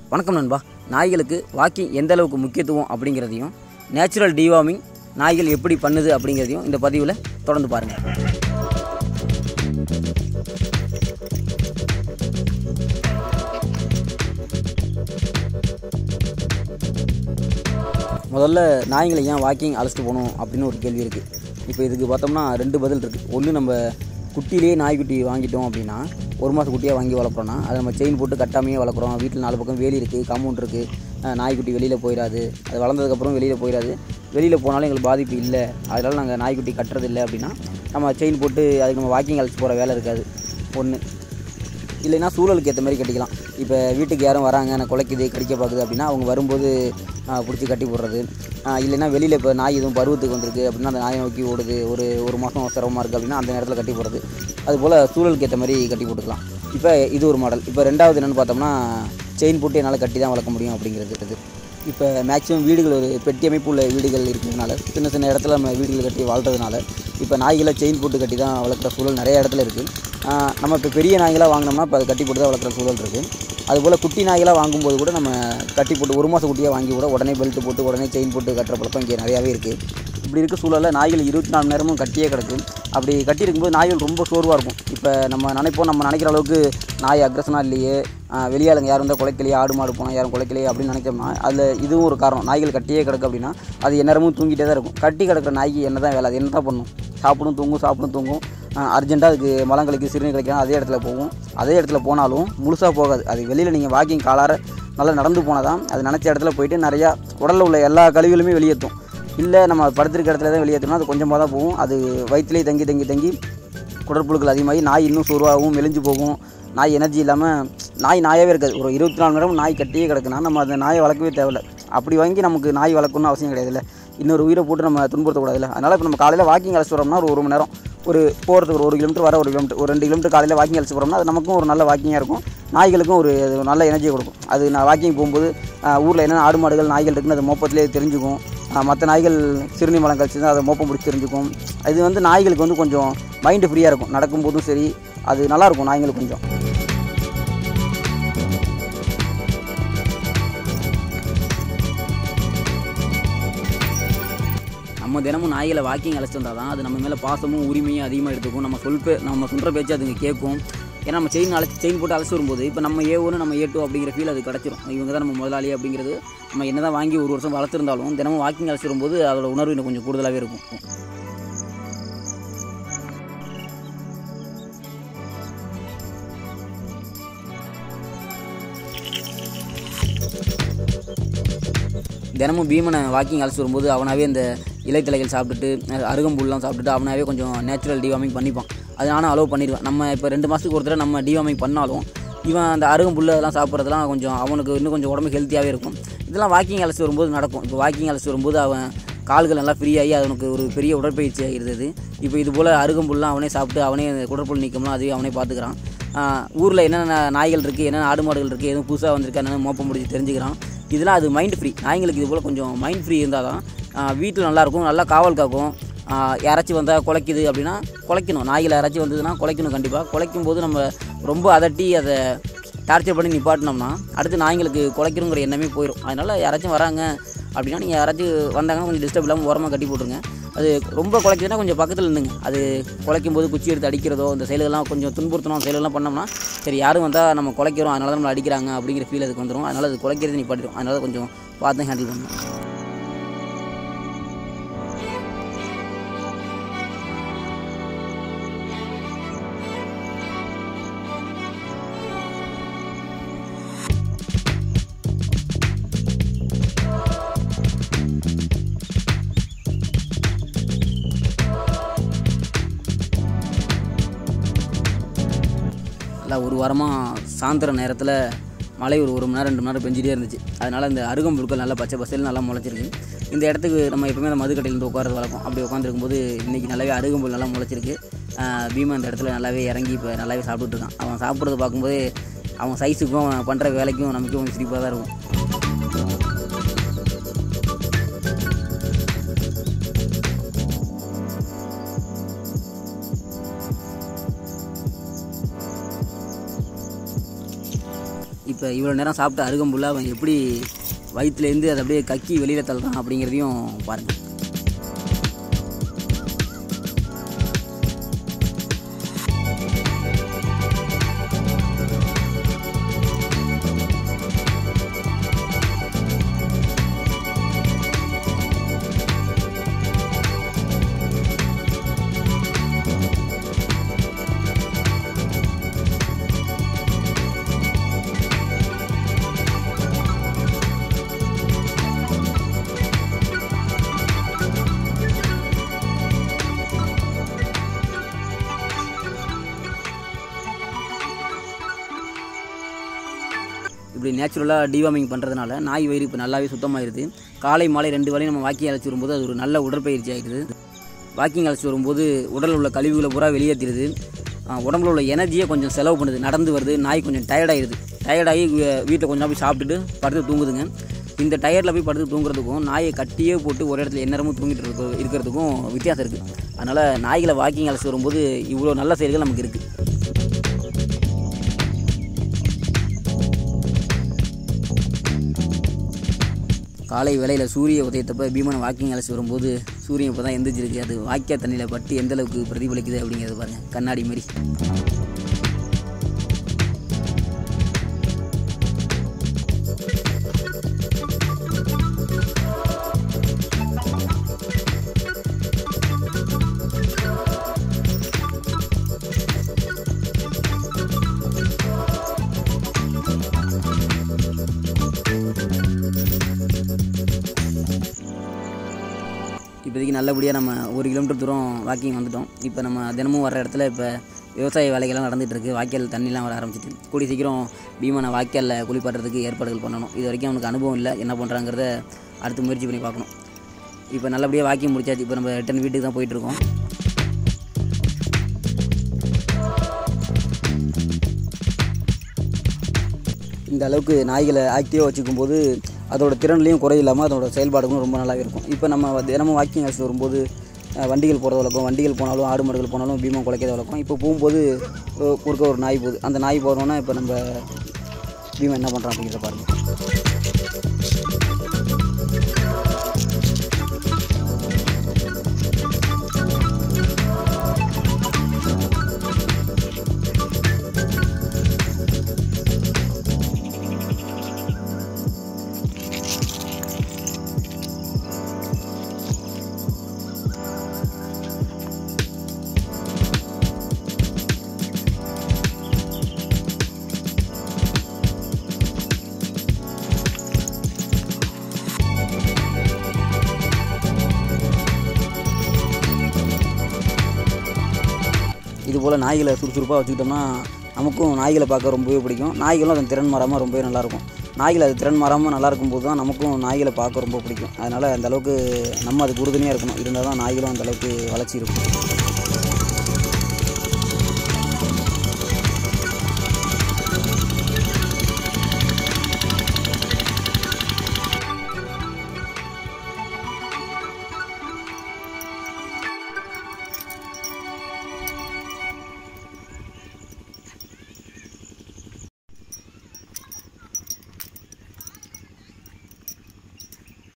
வணக்கம் நண்பா நாய்களுக்கு வாக்கிங் எந்த அளவுக்கு முக்கியத்துவம் அப்படிங்கிறதையும் நேச்சுரல் டிவார்மிங் நாய்கள் எப்படி பண்ணுது அப்படிங்கிறதையும் இந்த பதிவில் தொடர்ந்து பாருங்கள் முதல்ல நாய்களை ஏன் வாக்கிங் அழைச்சிட்டு போகணும் அப்படின்னு ஒரு கேள்வி இருக்குது இப்போ இதுக்கு பார்த்தோம்னா ரெண்டு பதில் இருக்குது ஒன்று நம்ம குட்டியிலேயே நாய்க்குட்டி வாங்கிட்டோம் அப்படின்னா ஒரு மாதம் குட்டியாக வாங்கி வளர்க்குறோன்னா அதை நம்ம செயின் போட்டு கட்டாமையே வளர்க்குறோம் வீட்டில் நாலு பக்கம் வேலி இருக்குது காம்பவுண்ட் இருக்குது நாய்க்குட்டி வெளியில் போயிடாது அது வளர்ந்ததுக்கப்புறம் வெளியில் போயிடாது வெளியில் போனாலும் எங்களுக்கு பாதிப்பு இல்லை அதனால் நாங்கள் நாய்க்குட்டி கட்டுறது இல்லை அப்படின்னா நம்ம செயின் போட்டு அதுக்கு நம்ம வாக்கிங் அழைச்சி போகிற வேலை இருக்காது ஒன்று இல்லைன்னா சூழலுக்கு ஏற்ற மாதிரி கட்டிக்கலாம் இப்போ வீட்டுக்கு யாரும் வராங்க நான் குலைக்குது கடிக்க பார்க்குது அப்படின்னா அவங்க வரும்போது பிடிச்சி கட்டி போடுறது ஆஹ் இல்லைன்னா வெளியில் இப்போ நாய் எதுவும் பருவத்துக்கு வந்திருக்கு அப்படின்னா அந்த நாயை நோக்கி ஓடுது ஒரு ஒரு மாதம் சிரமமாக இருக்குது அப்படின்னா அந்த நேரத்தில் கட்டி போடுறது அதுபோல் சூழலுக்கு ஏற்ற மாதிரி கட்டி போட்டுக்கலாம் இப்போ இது ஒரு மாடல் இப்போ ரெண்டாவது என்னென்னு பார்த்தோம்னா செயின் போட்டு என்னால் கட்டி தான் வளர்க்க முடியும் அப்படிங்கிறது இது இப்போ மேக்ஸிமம் வீடுகள் ஒரு பெட்டி அமைப்பு உள்ள வீடுகள் இருக்கிறதுனால சின்ன சின்ன இடத்துல நம்ம வீடுகள் கட்டி வாழ்றதுனால இப்போ நாய்களை செயின் போட்டு கட்டி தான் வளர்க்குற சூழல் நிறைய இடத்துல இருக்குது நம்ம இப்போ பெரிய நாய்களாக வாங்கினோம்னா இப்போ அது கட்டி போட்டு தான் வளர்க்குற சூழல் இருக்குது அதுபோல் குட்டி நாய்களாக வாங்கும்போது கூட நம்ம கட்டி போட்டு ஒரு மாதம் குட்டியாக வாங்கி கூட உடனே பெல்ட் போட்டு உடனே செயின் போட்டு கட்டுற பழக்கம் இங்கே நிறையாவே இருக்குது இப்படி இருக்க சூழலில் நாய்கள் இருபத்தி நாலு நேரமும் கட்டியே கிடக்கு அப்படி கட்டி இருக்கும்போது நாய்கள் ரொம்ப சோர்வாக இருக்கும் இப்போ நம்ம நினைப்போம் நம்ம நினைக்கிற அளவுக்கு நாய் அக்ரஸனாக இல்லையே ஆஹ் வெளியாளுங்க யாரும் இருந்தால் குலைக்கலையே ஆடு மாடு போனால் யாரும் குலைக்கலையே அப்படின்னு நினைச்சோம்னா அதில் இதுவும் ஒரு காரணம் நாய்கள் கட்டியே கிடக்கு அப்படின்னா அது எந்நேரமும் தூங்கிட்டே தான் இருக்கும் கட்டி கிடக்கிற நாய்க்கு என்ன தான் வேலை அது என்ன தான் பண்ணும் சாப்பிடும் தூங்கும் சாப்பிடும் தூங்கும் அர்ஜென்ட்டாக அதுக்கு மலம் கழிக்கு சிறுநீர் கழிக்கலாம் அதே இடத்துல போகும் அதே இடத்துல போனாலும் முழுசாக போகாது அது வெளியில் நீங்கள் வாக்கிங் காலார நல்லா நடந்து போனால் தான் அது நினச்ச இடத்துல போயிட்டு நிறையா உடலில் உள்ள எல்லா கழிவுகளுமே வெளியேற்றும் இல்லை நம்ம படுத்திருக்க இடத்துல தான் வெளியேற்றணும் அது கொஞ்சமாக தான் போகும் அது வயிற்றுலேயே தங்கி தங்கி தங்கி குடற்புழுக்கள் அதிகமாகி நாய் இன்னும் சோர்வாகவும் மெலிஞ்சு போகும் நாய் எனர்ஜி இல்லாமல் நாய் நாயாகவே இருக்காது ஒரு இருபத்தி நாலு நேரம் நாய் கட்டியே கிடக்குன்னா நம்ம அந்த நாயை வளர்க்கவே தேவையில்ல அப்படி வாங்கி நமக்கு நாய் வளர்க்கணும்னு அவசியம் கிடையாதுல்ல இன்னொரு உயிரை போட்டு நம்ம துன்புறுத்தக்கூடாதுல்ல அதனால் இப்போ நம்ம காலையில் வாக்கிங் அழைச்சிட்டு வரோம்னா ஒரு ஒரு மணி நேரம் ஒரு போகிறதுக்கு ஒரு ஒரு கிலோமீட்டர் வர ஒரு கிலோமீட்டர் ஒரு ரெண்டு கிலோமீட்டர் காலையில் வாக்கிங் அழைச்சி போகிறோம்னா அது நமக்கும் ஒரு நல்ல வாக்கிங்காக இருக்கும் நாய்களுக்கும் ஒரு அது ஒரு நல்ல எனர்ஜியை கொடுக்கும் அது நான் வாக்கிங் போகும்போது ஊரில் என்னென்ன ஆடு மாடுகள் நாய்கள் இருக்குன்னு அது மோப்பத்திலே தெரிஞ்சுக்கும் மற்ற நாய்கள் சிறுநீர் மலம் கழிச்சு தான் அதை மோப்பம் பிடிச்சி தெரிஞ்சுக்கும் இது வந்து நாய்களுக்கு வந்து கொஞ்சம் மைண்டு ஃப்ரீயாக இருக்கும் நடக்கும்போதும் சரி அது நல்லாயிருக்கும் நாய்களுக்கு கொஞ்சம் நம்ம தினமும் நாய்களை வாக்கிங் அழைச்சிட்டு வந்தால் தான் அது நம்ம மேலே பாசமும் உரிமையும் அதிகமாக எடுத்துக்கும் நம்ம சொல் பே நம்ம சொல்கிற பேச்சு அதுங்க கேட்கும் ஏன்னா நம்ம செயின் அழைச்சி செயின் போட்டு அழைச்சி வரும்போது இப்போ நம்ம ஏ ஒன்று நம்ம ஏ டூ அப்படிங்கிற ஃபீல் அது கிடச்சிரும் இவங்க தான் நம்ம முதலாளி அப்படிங்கிறது நம்ம என்ன தான் வாங்கி ஒரு வருஷம் வளர்த்துருந்தாலும் தினமும் வாக்கிங் அழைச்சி வரும்போது அதோட உணர்வு இன்னும் கொஞ்சம் கூடுதலாகவே இருக்கும் தினமும் பீமனை வாக்கிங் அழைச்சி வரும்போது அவனாவே இந்த இலைத்தலைகள் சாப்பிட்டுட்டு அஹ் அருகம்புல்லாம் சாப்பிட்டுட்டு அவனாவே கொஞ்சம் நேச்சுரல் டிவார்மிங் பண்ணிப்பான் அது நானும் அலோவ் பண்ணிடுவேன் நம்ம இப்போ ரெண்டு மாதத்துக்கு ஒரு தடவை நம்ம டிவார்மிங் பண்ணாலும் இவன் அந்த அருகம்புல் அதெல்லாம் சாப்பிட்றதுலாம் கொஞ்சம் அவனுக்கு இன்னும் கொஞ்சம் உடம்பு ஹெல்த்தியாகவே இருக்கும் இதெல்லாம் வாக்கிங் அழைச்சி வரும்போது நடக்கும் இப்போ வாக்கிங் அழைச்சி வரும்போது அவன் கால்கள் நல்லா ஃப்ரீயாகி அவனுக்கு ஒரு பெரிய உடற்பயிற்சி ஆகிறது இப்போ இது போல் அருகம்புல்லாம் அவனே சாப்பிட்டு அவனே அந்த குடற்புல் நீக்கம்லாம் அதையும் அவனே பார்த்துக்கிறான் ஊரில் என்னென்ன நாய்கள் இருக்குது என்னென்ன ஆடு மாடுகள் இருக்குது எதுவும் புதுசாக வந்திருக்கு என்னென்ன மோப்பம் முடிச்சு தெரிஞ்சுக்கிறான் இதெல்லாம் அது மைண்ட் ஃப்ரீ நாய்ங்களுக்கு இது போல் கொஞ்சம் மைண்ட் ஃப்ரீ இருந்தால் தான் வீட்டில் நல்லாயிருக்கும் நல்லா காவல் காக்கும் ஆஹ் யாராச்சும் வந்தால் குலைக்குது அப்படின்னா குலைக்கணும் நாய்கள் யாராச்சும் வந்ததுன்னா குலைக்கணும் கண்டிப்பாக குலைக்கும் போது நம்ம ரொம்ப அதட்டி அதை டார்ச்சர் பண்ணி நிப்பாட்டினோம்னா அடுத்து நாய்ங்களுக்கு குலைக்கணுங்கிற எண்ணமே போயிடும் அதனால் யாராச்சும் வராங்க அப்படின்னா நீங்கள் யாராச்சும் வந்தாங்கன்னா கொஞ்சம் டிஸ்டர்ப் இல்லாமல் ஓரமாக கட்டி போட்டுருங்க அது ரொம்ப குலைக்குதுன்னா கொஞ்சம் பக்கத்தில் இருந்துங்க அது குலைக்கும் போது குச்சி எடுத்து அடிக்கிறதோ இந்த செயல்கள்லாம் கொஞ்சம் துன்புறுத்தணும் செயல்கள்லாம் பண்ணோம்னா சரி யாரும் வந்தால் நம்ம குலைக்கிறோம் அதனால தான் நம்மளை அடிக்கிறாங்க அப்படிங்கிற ஃபீல் அதுக்கு வந்துடும் அதனால் அது குலைக்கிறது நிப்பாட்டிடும் அதனால் கொஞ்சம் பார்த்து ஹேண்டில் பண்ணணும் நல்லா ஒரு வாரமாக சாயந்தர நேரத்தில் மழை ஒரு ஒரு மணி நேரம் ரெண்டு மணி நேரம் பெஞ்சிட்டே இருந்துச்சு அதனால் இந்த அருகம்புழுக்கள் நல்லா பச்சை பசேல் நல்லா முளைச்சிருக்கு இந்த இடத்துக்கு நம்ம எப்பவுமே அந்த மதுக்கட்டையில் இருந்து உட்காரது வழக்கம் அப்படி உட்காந்துருக்கும்போது இன்றைக்கி நல்லாவே அருகம்புல் நல்லா முளைச்சிருக்கு ஆஹ் பீமா இந்த இடத்துல நல்லாவே இறங்கி இப்போ நல்லாவே சாப்பிட்டுட்டு இருக்கான் அவன் சாப்பிட்றத பார்க்கும்போது அவன் சைஸுக்கும் அவன் பண்ணுற வேலைக்கும் நமக்கும் கொஞ்சம் சிரிப்பாக தான் இருக்கும் இப்போ இவ்வளோ நேரம் சாப்பிட்ட அருகம்புல்ல அவன் எப்படி வயிற்றுலேருந்து அதை அப்படியே கக்கி வெளியில் தள்ளுறான் அப்படிங்கிறதையும் பாருங்கள் இப்படி நேச்சுரலாக டிவார்மிங் பண்ணுறதுனால நாய் வயிறு இப்போ நல்லாவே சுத்தமாயிருது காலை மாலை ரெண்டு வேளையும் நம்ம வாக்கிங் அழைச்சி வரும்போது அது ஒரு நல்ல உடற்பயிற்சி ஆகிடுது வாக்கிங் அழைச்சி வரும்போது உடலில் உள்ள கழிவுகளை பூரா வெளியேற்றிடுது ஆஹ் உடம்புல உள்ள எனர்ஜியை கொஞ்சம் செலவு பண்ணுது நடந்து வருது நாய் கொஞ்சம் டயர்டாயிருது டயர்டாகி வீட்டில் கொஞ்சம் போய் சாப்பிட்டுட்டு படுத்து தூங்குதுங்க இந்த டயர்டில் போய் படுத்து தூங்குறதுக்கும் நாயை கட்டியே போட்டு ஒரு இடத்துல எந்நேரமும் தூங்கிட்டு இருக்க இருக்கிறதுக்கும் வித்தியாசம் இருக்குது அதனால் நாய்களை வாக்கிங் அழைச்சி வரும்போது இவ்வளோ நல்ல செயல்கள் நமக்கு இருக்குது காலை வேளையில் சூரிய உதயத்தப்ப பீமனை வாக்கிங் அழைச்சி வரும்போது சூரியன் இப்போ தான் எந்திரிச்சிருக்கு அது வாக்கிய தண்ணியில் பட்டு எந்த அளவுக்கு பிரதிபலிக்குது அப்படிங்கிறது பாருங்க கண்ணாடி மாதிரி இப்போதைக்கு நல்லபடியாக நம்ம ஒரு கிலோமீட்டர் தூரம் வாக்கிங் வந்துட்டோம் இப்போ நம்ம தினமும் வர இடத்துல இப்போ விவசாய வேலைகள்லாம் நடந்துட்டு இருக்கு வாய்க்கால் தண்ணிலாம் வர ஆரம்பிச்சிட்டு கூடிய சீக்கிரம் பீமனை வாய்க்காலில் குளிப்பாட்டுறதுக்கு ஏற்பாடுகள் பண்ணணும் இது வரைக்கும் அவனுக்கு அனுபவம் இல்லை என்ன பண்ணுறாங்கிறத அடுத்து முயற்சி பண்ணி பார்க்கணும் இப்போ நல்லபடியாக வாக்கிங் முடிச்சாச்சு இப்போ நம்ம ரிட்டன் வீட்டுக்கு தான் போயிட்டுருக்கோம் இந்த அளவுக்கு நாய்களை ஆக்டிவாக வச்சுக்கும் போது அதோட திறன்லையும் குறை இல்லாமல் அதோட செயல்பாடுகளும் ரொம்ப நல்லாவே இருக்கும் இப்போ நம்ம தினமும் வாக்கிங் அழைச்சிட்டு வரும்போது அஹ், வண்டிகள் போகிறது வழக்கம் வண்டிகள் போனாலும் ஆடு மாடுகள் போனாலும் பீமம் குலைக்கிறது வழக்கம் இப்போ போகும்போது அஹ், குறுக்க ஒரு நாய் போகுது அந்த நாய் போகிறோன்னா இப்போ நம்ம பீமம் என்ன பண்ணுறான் அப்படிங்கிறத பாருங்கள் இது போல் நாய்களை சுறுசுறுப்பாக வச்சுக்கிட்டோம்னா நமக்கும் நாய்களை பார்க்க ரொம்பவே பிடிக்கும் நாய்களும் அதன் திறன் மாறாமல் ரொம்பவே நல்லாயிருக்கும் நாய்கள் அது திறன் மாறாமல் நல்லா இருக்கும்போது தான் நமக்கும் நாய்களை பார்க்க ரொம்ப பிடிக்கும் அதனால் அந்த அளவுக்கு நம்ம அதுக்கு உறுதுணையாக இருக்கணும் இருந்தால் தான் நாய்களும் அந்த அளவுக்கு வளர்ச்சி இருக்கும்